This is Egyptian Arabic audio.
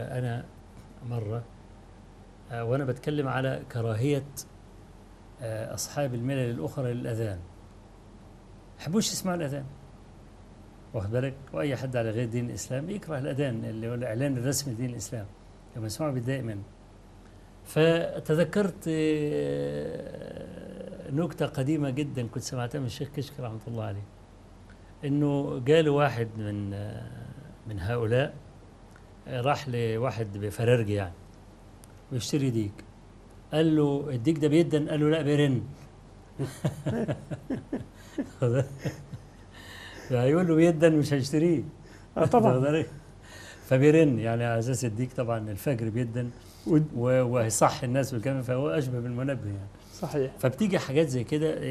آه، انا مره آه، وانا بتكلم على كراهيه آه، اصحاب الملل الاخرى للاذان يحبوش يسمعوا الاذان واخد بالك واي حد على غير دين الاسلام يكره الاذان اللي هو الاعلان الرسمي لدين الاسلام لما يسمعه بيتضايق منه فتذكرت آه، نكته قديمه جدا كنت سمعتها من الشيخ كشك رحمه الله عليه انه جاله واحد من آه، من هؤلاء آه، راح لواحد بفرارجي يعني ويشتري ديك قال له الديك ده بيدن قال له لا بيرن فيقول له بيدن مش هيشتريه آه طبعا واخد بالك؟ فبيرن يعني على اساس الديك طبعا الفجر بيدن ود- و- وهيصحي الناس والكلام فهو اشبه بالمنبه يعني صحيح فبتيجي حاجات زي كده